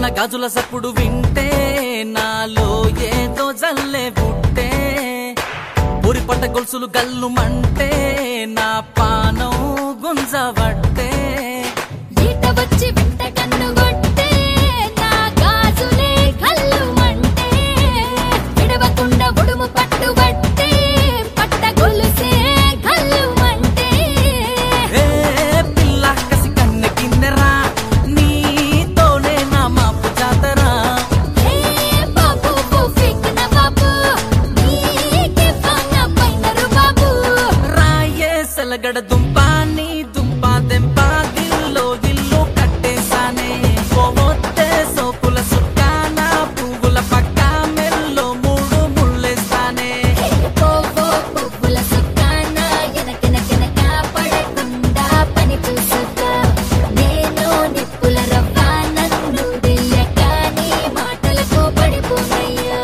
గాజుల సప్పుడు వింటే నాలో ఏదో జల్లే పుట్టే ఊరి పట్ట గొలుసులు గల్లు మంటే నా పానం గుంజవట్టే ఈట వచ్చి వెంట కన్ను కొట్టే నా గాజులే కల్లుమంటే విడవకుండా ఉడుము పట్టుబట్టే పట్ట గొలుసే కల్లుమంటే ఏ పిల్ల కసి కన్నె కిన్నెరా నీతోనే నా మాపు జాతరా హే బాబు ఫిక్న బాబు నీకే ఫాన పైనరు బాబు రాయే సెలగడ దుంప నీ దుంప దెంప దిల్లో ఇల్లు కట్టేశానే పోవొత్తే సోపుల సుక్కాన పువ్వుల పక్క మెల్లో మూడు ముళ్ళేస్తానే పోవో పువ్వుల సుక్కాన ఎనకెనకెనక పడకుండా పని చూసుకో నేను నిప్పుల రవ్వ నన్ను దెయ్యక నీ మాటలకు పడిపోనయ్యో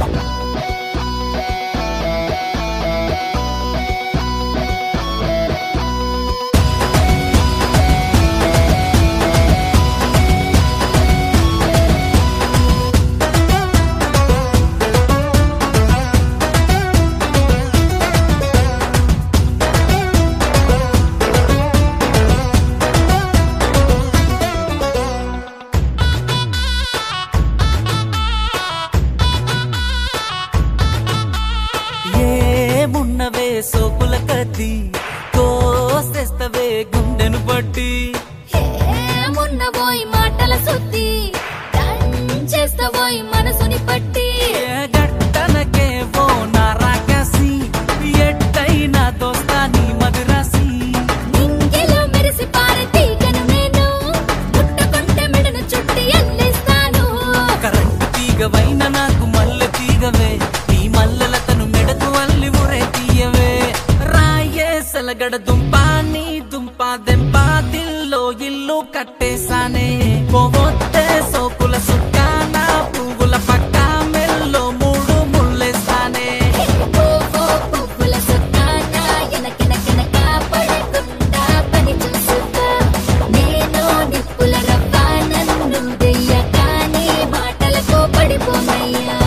ఏమున్నవే సోపుల కత్తి కోస్తేస్తవే గుండెను పట్టి ఏమున్నవోయ్ మాటల సుత్తి చేస్తావోయ్ మనసుని పట్టి ఏ గట్టనకే ఓ నారాకసి ఎట్టైనా దోస్తా నీ మదిరాసి నింగిలో మెరిసి పారే తీగను నేను ముట్టకుంటే మెడను చుట్టి అల్లేస్తాను కరెంటు తీగవైన నాకు మల్లె తీగవే నీ మల్లెలతను మెడకు అల్లి ఉరే తీయవే రాయే సెలగడ దుంప నీ దుంప దెంప దిల్లో ఇల్లు కట్టేశానే పోవొత్తే సోకుల సుక్కాన పువ్వుల పక్క మెల్లో మూడు ముళ్ళేస్తానే పోవో పువ్వుల సుక్కాన ఎనకెనకెనక పడకుండా పని చూసుకో నేను నిప్పుల రవ్వ నన్ను దెయ్యక నీ మాటలకు పడిపోనయ్యా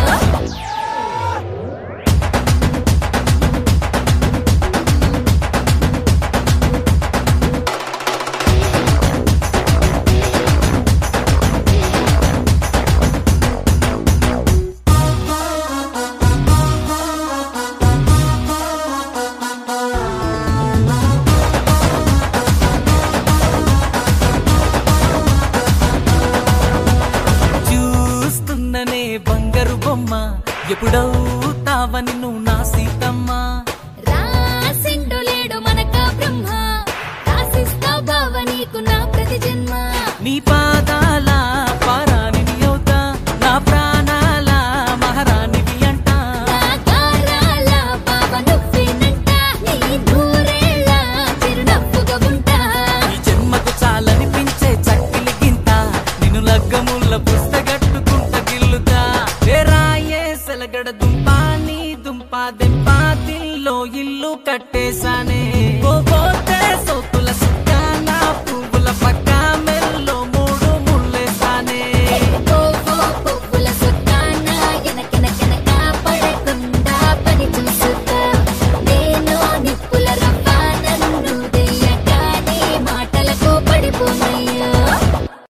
చూస్తున్ననే బంగారు బొమ్మ ఎప్పుడవుతావని నువ్వు నా సీతమ్మ రాసిండు లేడు మనక బ్రహ్మ రాసిస్తా బావ నీకు నా ప్రతి జన్మ నీ పాదాల పారాణిని అవుతా నా ప్రాణాల మహారాణివి అంట నా గారాల బావ నువ్వేనంట నీ నూరేళ్ళ చిరునవ్వుగా ఉంటా ఈ జన్మకు చాలనిపించే చక్కిలి గింత నిన్ను లగ్గముల్ల పుస్తగట్టుకుంట గిల్లుతా ఏ రాయే సెలగడ దుంప నీ దుంప దెంప దిల్లో ఇల్లు కట్టేశానే